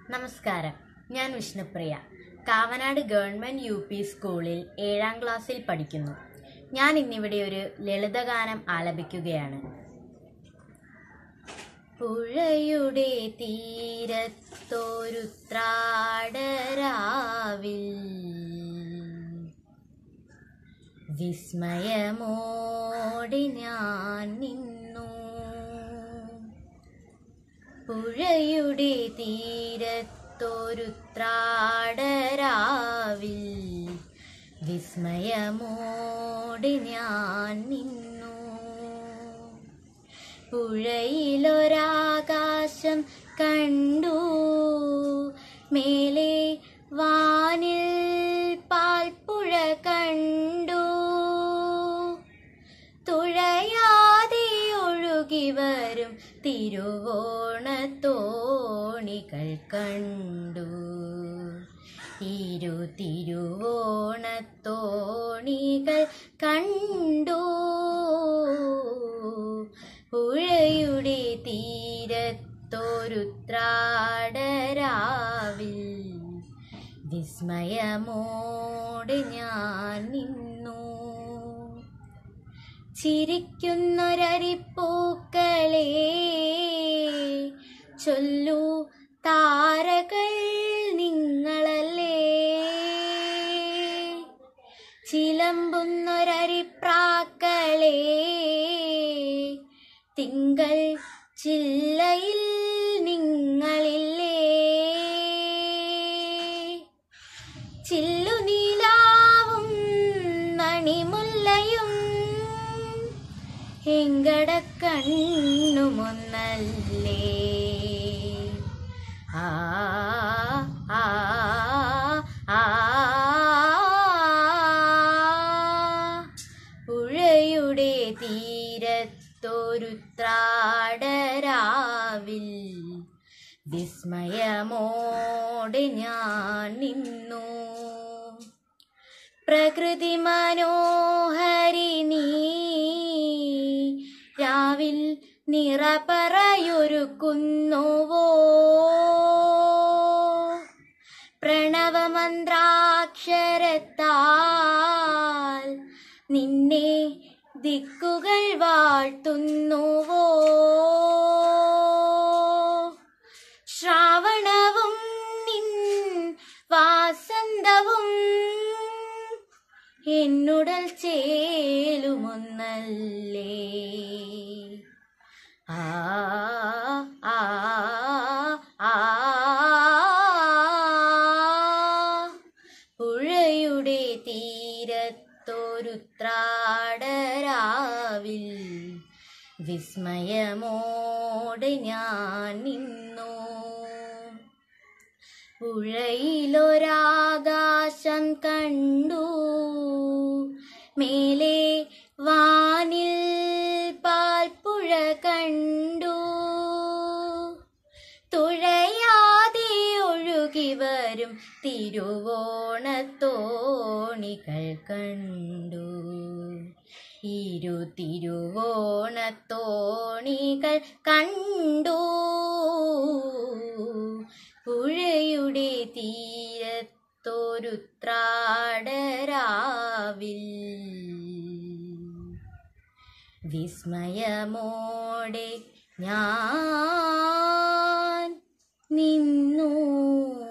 നമസ്കാരം ഞാൻ Vishnupriya Kavanad government U P സ്കൂളിൽ ഏഴാം ക്ലാസ്സിൽ പഠിക്കുന്നു ഞാൻ ഇന്നിവിടെ ഒരു ലളിതഗാനം ആലപിക്കുകയാണ് പുഴയുടെ തീരത്തൊരുത്രാടരാവിൽ വിസ്മയമോടെ ഞാൻ നിന്നു പുഴയുടെ തീരത്തൊരുത്രാടരാവിൽ വിസ്മയമോടെ ഞാൻ നിന്നു പുഴയിലൊരാകാശം കണ്ടു മേലെ വാനിൽ പാൽപ്പുഴ കണ്ടു തുഴയാതെ ഒഴുകി വരും തിരുവോണത്തോണികൾ കണ്ടു ഇരു തിരുവോണത്തോണികൾ കണ്ടു പുഴയുടെ തീരത്തൊരുത്രാടരാവിൽ വിസ്മയമോടെ ഞാൻ നിന്നു ചിരിക്കുന്നൊരരിപ്പൂക്കളെ ചൊല്ലു താരകൾ നിങ്ങളല്ലേ ചിലമ്പുന്നൊരരിപ്രാക്കളെ തിങ്കൾ ചില്ലയിൽ നിങ്ങളില്ലേ ചില്ലുനീലാവും മണിമുല്ലയും എങ്കടക്കണ്ണുമൊന്നല്ലേ ആ ആ ആ പുഴയുടെ തീരത്തൊരുത്രാടരാവിൽ വിസ്മയമോടെ ഞാൻ നിന്നു പ്രകൃതി മനോഹരിണീ രാവിൽ നിറപറയൊരുക്കുന്നുവോ പ്രണവമന്ത്രാക്ഷരത്താൽ നിന്നെ ദിക്കുകൾ വാഴ്ത്തുന്നുവോ ശ്രാവണവും നിൻ വാസന്തവും എന്നുടൽ ചേലുമൊന്നല്ലേ ആ ആ ആ പുഴയുടെ തീരത്തൊരുത്രാടരാവിൽ വിസ്മയമോടെ ഞാൻ നിന്നു പുഴയിലൊരാകാശം കണ്ടു മേലെ വാനിൽ പാൽപ്പുഴ കണ്ടു തുഴയാതെ ഒഴുകി വരും തിരുവോണത്തോണികൾ കണ്ടു ഇരു തിരുവോണത്തോണികൾ കണ്ടു പുഴയുടെ തീരത്തൊരുത്രാടരാവിൽ വിസ്മയമോടെ ഞാൻ നിന്നു